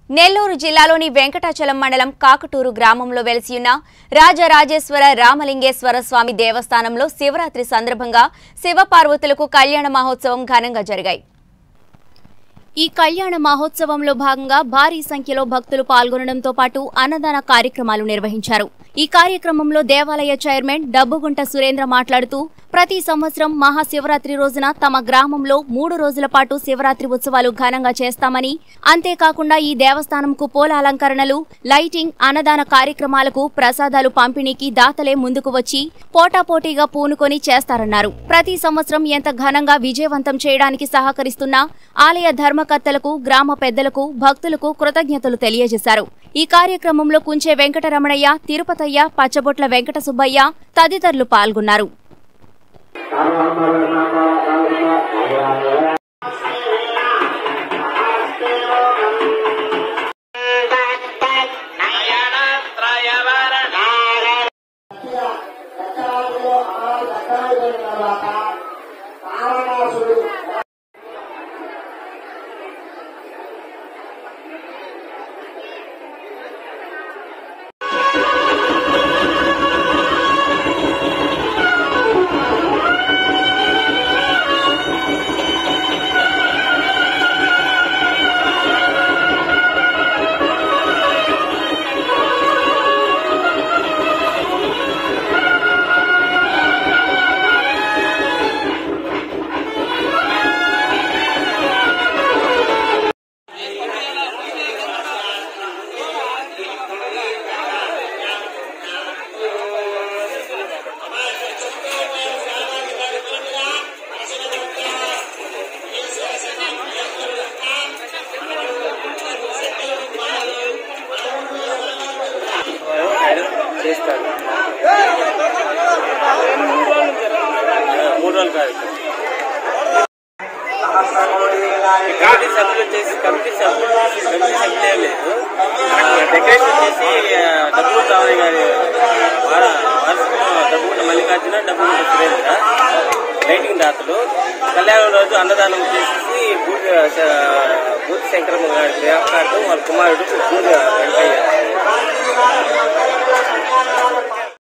నెల్లూరు జిల్లాలోని వెంకటాచలం మండలం కాకటూరు గ్రామంలో వెలిసియున్న రాజరాజేశ్వర రామలింగేశ్వర స్వామి దేవస్థానంలో శివరాత్రి సందర్భంగా శివపార్వతులకు కళ్యాణ మహోత్సవం ఘనంగా జరిగాయి ఈ కళ్యాణ మహోత్సవంలో భాగంగా భారీ సంఖ్యలో భక్తులు పాల్గొనడంతో పాటు అన్నదాన కార్యక్రమాలు నిర్వహించారు ఈ కార్యక్రమంలో దేవాలయ చైర్మన్ డబ్బుగుంట సురేంద్ర మాట్లాడుతూ ప్రతి సంవత్సరం మహాశివరాత్రి రోజున తమ గ్రామంలో మూడు రోజుల పాటు శివరాత్రి ఉత్సవాలు ఘనంగా చేస్తామని అంతేకాకుండా ఈ దేవస్థానంకు పూల అలంకరణలు లైటింగ్ అన్నదాన కార్యక్రమాలకు ప్రసాదాలు పంపిణీకి దాతలే ముందుకు వచ్చి పోటాపోటీగా పూనుకొని చేస్తారన్నారు ప్రతి సంవత్సరం ఎంత ఘనంగా విజయవంతం చేయడానికి సహకరిస్తున్న ఆలయ ధర్మకర్తలకు గ్రామ పెద్దలకు భక్తులకు కృతజ్ఞతలు తెలియజేశారు ఈ కార్యక్రమంలో కుంచే వెంకటరమణయ్య తిరుపతయ్య పచ్చబొట్ల వెంకట సుబ్బయ్య తదితరులు పాల్గొన్నారు చేస్తాడు మూడు రోజులు కాదు కమిటీ సభ్యులు చేసి కమిటీ సభ్యులు కమిటీ సభ్యులు ఏం లేదు డెకరేషన్ చేసి డబ్బులు కావాలి గారి డబ్బుకుంట మల్లికార్జున డబ్బుకుంట సురేంద్ర లైటింగ్ దాతలు కళ్యాణం రోజు అన్నదానం చేసేసి బూత్ బూత్ శంకరమ్మ గారి జ్ఞాపకార్థం వాళ్ళ కుమారుడు బూత్ వెంకయ్య